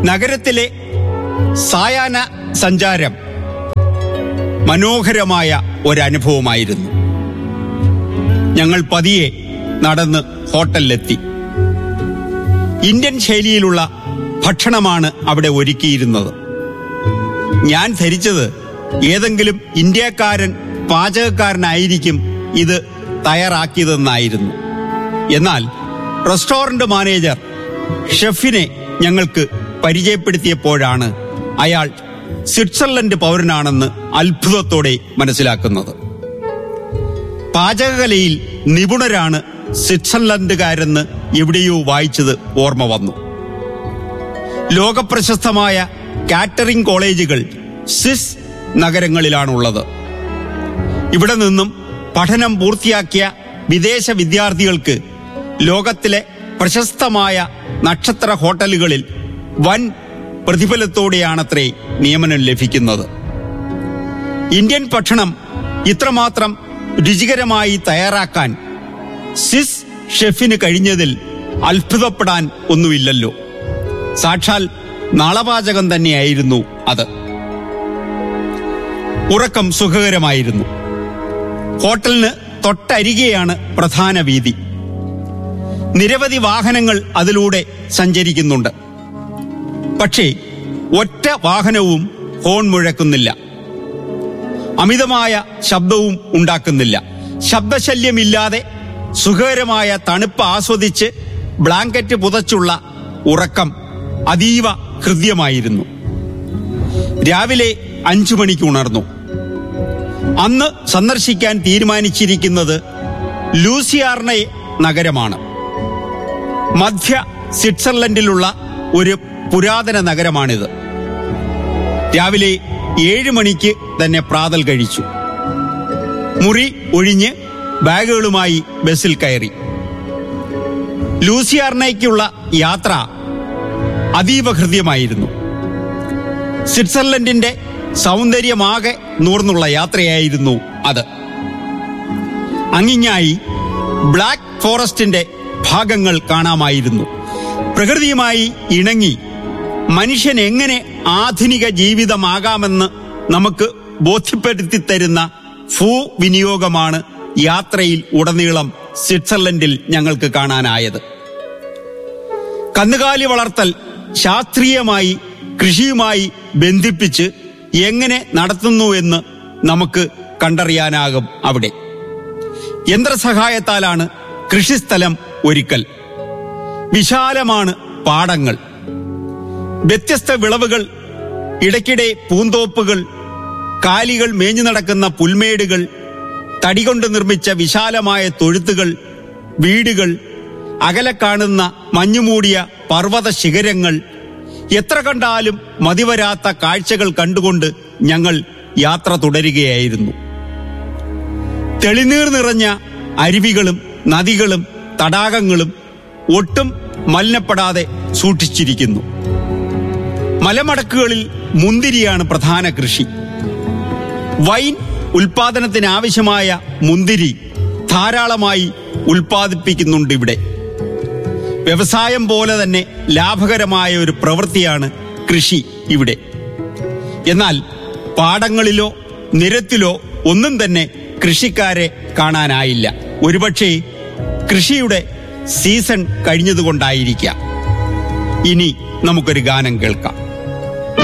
നഗരത്തിലെ സായാഹ്ന സഞ്ചാരം മനോഹരമായ ഒരനുഭവമായിരുന്നു ഞങ്ങൾ പതിയെ നടന്ന് ഹോട്ടലിലെത്തി ഇന്ത്യൻ ശൈലിയിലുള്ള ഭക്ഷണമാണ് അവിടെ ഒരുക്കിയിരുന്നത് ഞാൻ ധരിച്ചത് ഏതെങ്കിലും ഇന്ത്യക്കാരൻ പാചകക്കാരനായിരിക്കും ഇത് തയ്യാറാക്കിയതെന്നായിരുന്നു എന്നാൽ റെസ്റ്റോറന്റ് മാനേജർ ഷെഫിനെ ഞങ്ങൾക്ക് പരിചയപ്പെടുത്തിയപ്പോഴാണ് അയാൾ സ്വിറ്റ്സർലൻഡ് പൗരനാണെന്ന് അത്ഭുതത്തോടെ മനസ്സിലാക്കുന്നത് പാചകകലയിൽ നിപുണരാണ് സ്വിറ്റ്സർലൻഡുകാരെന്ന് എവിടെയോ വായിച്ചത് ഓർമ്മ വന്നു ലോകപ്രശസ്തമായ കാറ്ററിംഗ് കോളേജുകൾ സ്വിസ് നഗരങ്ങളിലാണുള്ളത് ഇവിടെ നിന്നും പഠനം പൂർത്തിയാക്കിയ വിദേശ വിദ്യാർത്ഥികൾക്ക് ലോകത്തിലെ പ്രശസ്തമായ നക്ഷത്ര ഹോട്ടലുകളിൽ വൻ പ്രതിഫലത്തോടെയാണത്രേ നിയമനം ലഭിക്കുന്നത് ഇന്ത്യൻ ഭക്ഷണം ഇത്രമാത്രം രുചികരമായി തയ്യാറാക്കാൻ സ്വിസ് ഷെഫിന് കഴിഞ്ഞതിൽ അത്ഭുതപ്പെടാൻ ഒന്നുമില്ലല്ലോ സാക്ഷാൽ നളപാചകം തന്നെയായിരുന്നു അത് ഉറക്കം സുഖകരമായിരുന്നു ഹോട്ടലിന് തൊട്ടരികെയാണ് പ്രധാന വീതി നിരവധി വാഹനങ്ങൾ അതിലൂടെ സഞ്ചരിക്കുന്നുണ്ട് പക്ഷേ ഒറ്റ വാഹനവും ഹോൺ മുഴക്കുന്നില്ല അമിതമായ ശബ്ദവും ഉണ്ടാക്കുന്നില്ല ശബ്ദശല്യമില്ലാതെ സുഖകരമായ തണുപ്പ് ആസ്വദിച്ച് ബ്ലാങ്കറ്റ് പുതച്ചുള്ള ഉറക്കം അതീവ ഹൃദ്യമായിരുന്നു രാവിലെ അഞ്ചു മണിക്ക് ഉണർന്നു അന്ന് സന്ദർശിക്കാൻ തീരുമാനിച്ചിരിക്കുന്നത് ലൂസിയാർണെ നഗരമാണ് മധ്യ സ്വിറ്റ്സർലൻഡിലുള്ള ഒരു പുരാതന നഗരമാണിത് രാവിലെ ഏഴ് മണിക്ക് തന്നെ പ്രാതൽ കഴിച്ചു മുറി ഒഴിഞ്ഞ് ബാഗുകളുമായി ബസ്സിൽ കയറി ലൂസിയാർണയ്ക്കുള്ള യാത്ര അതീവ ഹൃദ്യമായിരുന്നു സ്വിറ്റ്സർലൻഡിന്റെ സൗന്ദര്യമാകെ നൂർന്നുള്ള യാത്രയായിരുന്നു അത് അങ്ങിങ്ങായി ബ്ലാക്ക് ഫോറസ്റ്റിന്റെ ഭാഗങ്ങൾ കാണാമായിരുന്നു പ്രകൃതിയുമായി ഇണങ്ങി മനുഷ്യൻ എങ്ങനെ ആധുനിക ജീവിതമാകാമെന്ന് നമുക്ക് ബോധ്യപ്പെടുത്തി തരുന്ന ഭൂ വിനിയോഗമാണ് യാത്രയിൽ ഉടനീളം സ്വിറ്റ്സർലൻഡിൽ ഞങ്ങൾക്ക് കാണാനായത് കന്നുകാലി വളർത്തൽ ശാസ്ത്രീയമായി കൃഷിയുമായി ബന്ധിപ്പിച്ച് എങ്ങനെ നടത്തുന്നു എന്ന് നമുക്ക് കണ്ടറിയാനാകും അവിടെ യന്ത്രസഹായത്താലാണ് കൃഷിസ്ഥലം ഒരുക്കൽ വിശാലമാണ് പാടങ്ങൾ വ്യത്യസ്ത വിളവുകൾ ഇടയ്ക്കിടെ പൂന്തോപ്പുകൾ കാലികൾ മേഞ്ഞു നടക്കുന്ന പുൽമേടുകൾ തടികൊണ്ട് നിർമ്മിച്ച വിശാലമായ തൊഴുത്തുകൾ വീടുകൾ അകലെ കാണുന്ന മഞ്ഞുമൂടിയ പർവ്വത ശിഖരങ്ങൾ എത്ര കണ്ടാലും മതിവരാത്ത കാഴ്ചകൾ കണ്ടുകൊണ്ട് ഞങ്ങൾ യാത്ര തുടരുകയായിരുന്നു തെളിനീർ നിറഞ്ഞ അരുവികളും നദികളും തടാകങ്ങളും ഒട്ടും മലിനപ്പെടാതെ സൂക്ഷിച്ചിരിക്കുന്നു മലമടക്കുകളിൽ മുന്തിരിയാണ് പ്രധാന കൃഷി വൈൻ ഉൽപാദനത്തിന് ആവശ്യമായ മുന്തിരി ധാരാളമായി ഉൽപ്പാദിപ്പിക്കുന്നുണ്ട് ഇവിടെ വ്യവസായം പോലെ തന്നെ ലാഭകരമായ ഒരു പ്രവൃത്തിയാണ് കൃഷി ഇവിടെ എന്നാൽ പാടങ്ങളിലോ നിരത്തിലോ ഒന്നും തന്നെ കൃഷിക്കാരെ കാണാനായില്ല ഒരുപക്ഷെ കൃഷിയുടെ സീസൺ കഴിഞ്ഞതുകൊണ്ടായിരിക്കാം ഇനി നമുക്കൊരു ഗാനം കേൾക്കാം